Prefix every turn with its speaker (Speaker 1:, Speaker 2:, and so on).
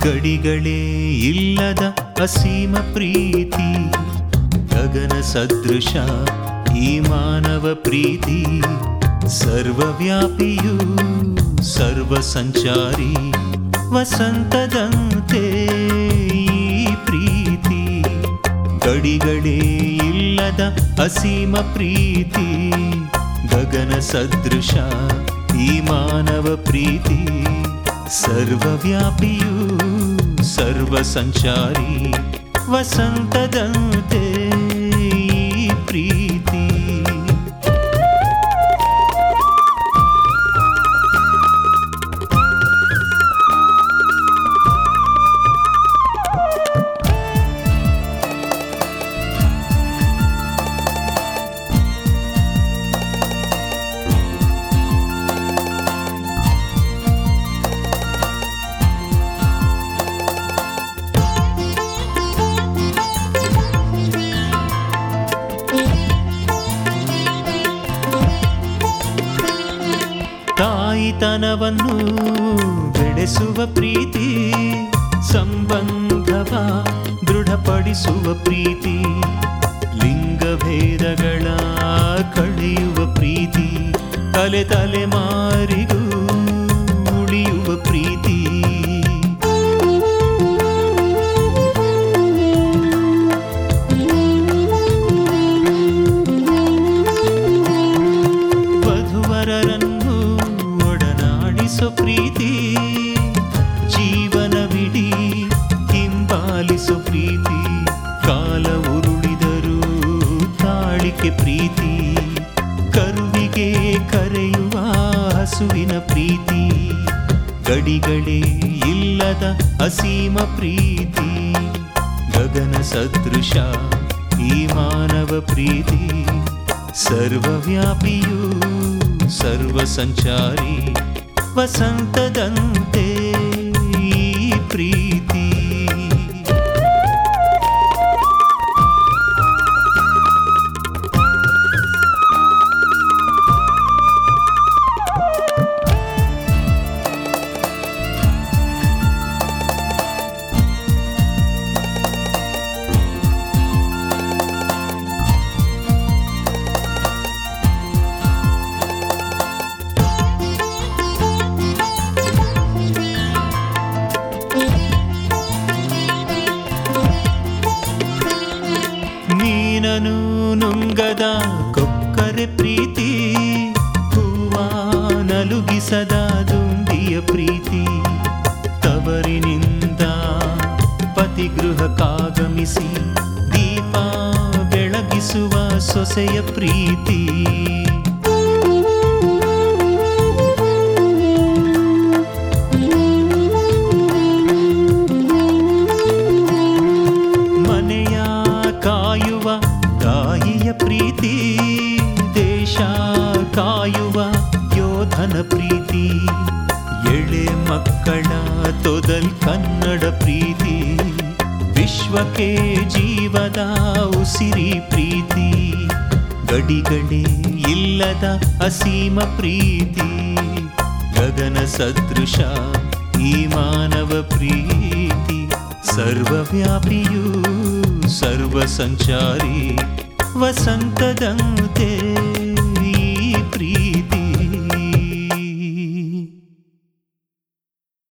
Speaker 1: ಗಡಿಗಳೇ ಇಲ್ಲದ ಅಸೀಮ ಪ್ರೀತಿ ಗಗನ ಸದೃಶ ಈ ಮಾನವ ಪ್ರೀತಿ ಸರ್ವವ್ಯಾಪಿಯೂ ಸರ್ವ ಸಂಚಾರಿ ವಸಂತದಂತೆ ಈ ಪ್ರೀತಿ ಗಡಿಗಳೇ ಇಲ್ಲದ ಅಸೀಮ ಪ್ರೀತಿ ಗಗನ ಸದೃಶ ಈ ಮಾನವ ಪ್ರೀತಿ ಸರ್ವವ್ಯಾಪಿಯೂ ಸರ್ವ ಸಂಚಾರಿ ವಸಂತದಂತೆ ಈ ಪ್ರೀತಿ ತಾಯಿತನವನ್ನು ಬೆಳೆಸುವ ಪ್ರೀತಿ ಸಂಬಂಧವ ದೃಢಪಡಿಸುವ ಪ್ರೀತಿ ಲಿಂಗಭೇದಗಳ ಕಳೆಯುವ ಪ್ರೀತಿ ತಲೆ ತಲೆಮಾರಿಗೂ ಉಳಿಯುವ ಪ್ರೀತಿ ವಧುವರರನ್ನು ಒಡನಾಡಿಸೋ ಪ್ರೀತಿ ಜೀವನವಿಡೀ ಹಿಂಬಾಲಿಸೋ ಪ್ರೀತಿ ಕಾಲ ಉರುಳಿದರೂ ತಾಳಿಕೆ ಪ್ರೀತಿ ಕರುವಿಗೆ ಕರೆಯುವ ಹಸುವಿನ ಪ್ರೀತಿ ಗಡಿಗಳೇ ಇಲ್ಲದ ಅಸೀಮ ಪ್ರೀತಿ ಗಗನ ಸದೃಶ ಈ ಮಾನವ ಪ್ರೀತಿ ಸರ್ವವ್ಯಾಪಿಯೂ ಸರ್ವ ಸಂಚಾರಿ ವಸಂತದಂತೆ ಈ ಪ್ರೀತಿ ನೀನನು ನುಂಗದ ಕೊಕ್ಕರೆ ಪ್ರೀತಿ ಹೂವ ನಲುಗಿಸದ ದುಂದಿಯ ಪ್ರೀತಿ ತವರಿನಿಂದ ಪತಿಗೃಹಕ್ಕಾಗಮಿಸಿ ದೀಪ ಬೆಳಗಿಸುವ ಸೊಸೆಯ ಪ್ರೀತಿ ಮನೆಯ ಕಾಯುವ ತಾಯಿಯ ಪ್ರೀತಿ ದೇಶ ಕಾಯುವ ಯೋಧನ ಪ್ರೀತಿ ಎಳೆ ಮಕ್ಕಳ ತೊದಲ್ ಕನ್ನಡ ಪ್ರೀತಿ ವಿಶ್ವಕ್ಕೆ ಜೀವದ ಉಸಿರಿ ಪ್ರೀತಿ ಗಡಿಗಳೇ ಇಲ್ಲದ ಅಸೀಮ ಪ್ರೀತಿ ಗಗನ ಸದೃಶ ಈ ಮಾನವ ಪ್ರೀತಿ ಸರ್ವವ್ಯಾಪಿಯೂ ಸರ್ವ ಸಂಚಾರಿ ವಸಂತದಂತೆ